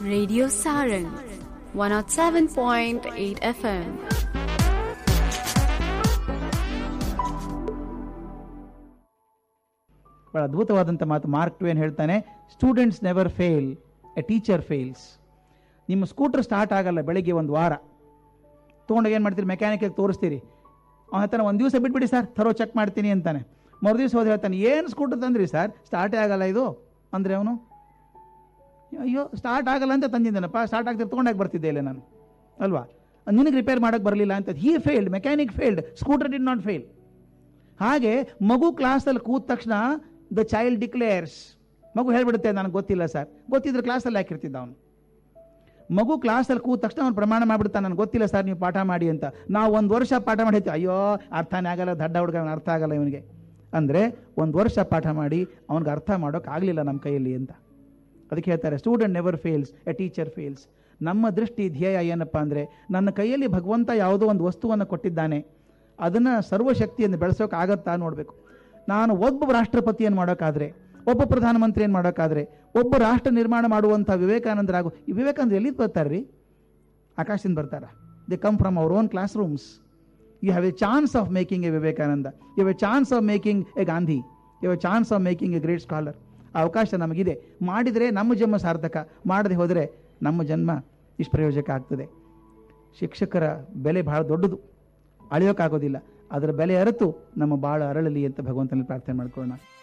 Radio Saran 107.8 FM. ಬಹಳ ಅದ್ಭುತವಾದಂಥ ಮಾತು ಮಾರ್ಕ್ ಟ್ವೇನ್ ಹೇಳ್ತಾನೆ students never fail a teacher fails ನಿಮ್ಮ ಸ್ಕೂಟರ್ ಸ್ಟಾರ್ಟ್ ಆಗಲ್ಲ ಬೆಳಿಗ್ಗೆ ಒಂದು ವಾರ ತೊಗೊಂಡಾಗ ಏನು ಮಾಡ್ತೀರಿ ಮೆಕ್ಯಾನಿಕಿಗೆ ತೋರಿಸ್ತೀರಿ ಅವನ ಹತ್ರ ಒಂದು ದಿವಸ ಬಿಟ್ಬಿಡಿ ಸರ್ ಥರೋ ಚೆಕ್ ಮಾಡ್ತೀನಿ ಅಂತಾನೆ ಮರು ದಿವಸ ಹೋದ್ರೆ ಹೇಳ್ತಾನೆ ಏನು ಸ್ಕೂಟರ್ ತಂದ್ರಿ ಸರ್ ಸ್ಟಾರ್ಟೇ ಆಗಲ್ಲ ಇದು ಅಂದರೆ ಅವನು ಅಯ್ಯೋ ಸ್ಟಾರ್ಟ್ ಆಗಲ್ಲ ಅಂತ ತಂದಿದ್ದೇನಪ್ಪ ಸ್ಟಾರ್ಟ್ ಆಗ್ತಿರ್ ತೊಗೊಂಡಾಗ ಬರ್ತಿದ್ದೆ ಇಲ್ಲ ನಾನು ಅಲ್ವಾ ನಿನಗೆ ರಿಪೇರ್ ಮಾಡೋಕ್ಕೆ ಬರಲಿಲ್ಲ ಅಂತ he failed mechanic failed scooter did not fail ಹಾಗೆ ಮಗು ಕ್ಲಾಸಲ್ಲಿ ಕೂತ ತಕ್ಷಣ ದ ಚೈಲ್ಡ್ ಡಿಕ್ಲೇರ್ಸ್ ಮಗು ಹೇಳ್ಬಿಡುತ್ತೆ ನನಗೆ ಗೊತ್ತಿಲ್ಲ ಸರ್ ಗೊತ್ತಿದ್ರೆ ಕ್ಲಾಸಲ್ಲಿ ಹಾಕಿರ್ತಿದ್ದ ಅವನು ಮಗು ಕ್ಲಾಸಲ್ಲಿ ಕೂತ ತಕ್ಷಣ ಅವ್ನು ಪ್ರಮಾಣ ಮಾಡಿಬಿಡ್ತಾನೆ ನನಗೆ ಗೊತ್ತಿಲ್ಲ ಸರ್ ನೀವು ಪಾಠ ಮಾಡಿ ಅಂತ ನಾವು ಒಂದು ವರ್ಷ ಪಾಠ ಮಾಡಿರ್ತೀವಿ ಅಯ್ಯೋ ಅರ್ಥನೇ ಆಗಲ್ಲ ದಡ್ಡ ಹುಡುಗ ಅವ್ನು ಅರ್ಥ ಆಗಲ್ಲ ಇವನಿಗೆ ಅಂದರೆ ಒಂದು ವರ್ಷ ಪಾಠ ಮಾಡಿ ಅವನಿಗೆ ಅರ್ಥ ಮಾಡೋಕೆ ಆಗಲಿಲ್ಲ ನಮ್ಮ ಕೈಯಲ್ಲಿ ಅಂತ ಅದಕ್ಕೆ ಹೇಳ್ತಾರೆ student never fails a teacher fails ನಮ್ಮ ದೃಷ್ಟಿ ಧ್ಯೇಯ ಏನಪ್ಪ ಅಂದರೆ ನನ್ನ ಕೈಯಲ್ಲಿ ಭಗವಂತ ಯಾವುದೋ ಒಂದು ವಸ್ತುವನ್ನು ಕೊಟ್ಟಿದ್ದಾನೆ ಅದನ್ನು ಸರ್ವಶಕ್ತಿಯನ್ನು ಬೆಳೆಸೋಕೆ ಆಗತ್ತಾ ನೋಡಬೇಕು ನಾನು ಒಬ್ಬ ರಾಷ್ಟ್ರಪತಿಯನ್ನು ಮಾಡೋಕ್ಕಾದ್ರೆ ಒಬ್ಬ ಪ್ರಧಾನಮಂತ್ರಿಯನ್ನು ಮಾಡೋಕ್ಕಾದ್ರೆ ಒಬ್ಬ ರಾಷ್ಟ್ರ ನಿರ್ಮಾಣ ಮಾಡುವಂಥ ವಿವೇಕಾನಂದರಾಗು ಈ ವಿವೇಕಾನಂದ ಎಲ್ಲಿ ಬರ್ತಾರೆ ರೀ ಆಕಾಶದಿಂದ ಬರ್ತಾರ they come from our own classrooms you have a chance of making a Vivekananda you have a chance of making a Gandhi you have a chance of making a great scholar ಆ ಅವಕಾಶ ನಮಗಿದೆ ಮಾಡಿದರೆ ನಮ್ಮ ಜನ್ಮ ಸಾರ್ಥಕ ಮಾಡದೆ ಹೋದರೆ ನಮ್ಮ ಜನ್ಮ ನಿಷ್ಪ್ರಯೋಜಕ ಆಗ್ತದೆ ಶಿಕ್ಷಕರ ಬೆಲೆ ಬಹಳ ದೊಡ್ಡದು ಅಳೆಯೋಕ್ಕಾಗೋದಿಲ್ಲ ಅದರ ಬೆಲೆ ಅರಿತು ನಮ್ಮ ಬಾಳ ಅರಳಲಿ ಅಂತ ಭಗವಂತನಲ್ಲಿ ಪ್ರಾರ್ಥನೆ ಮಾಡ್ಕೊಳ್ಳೋಣ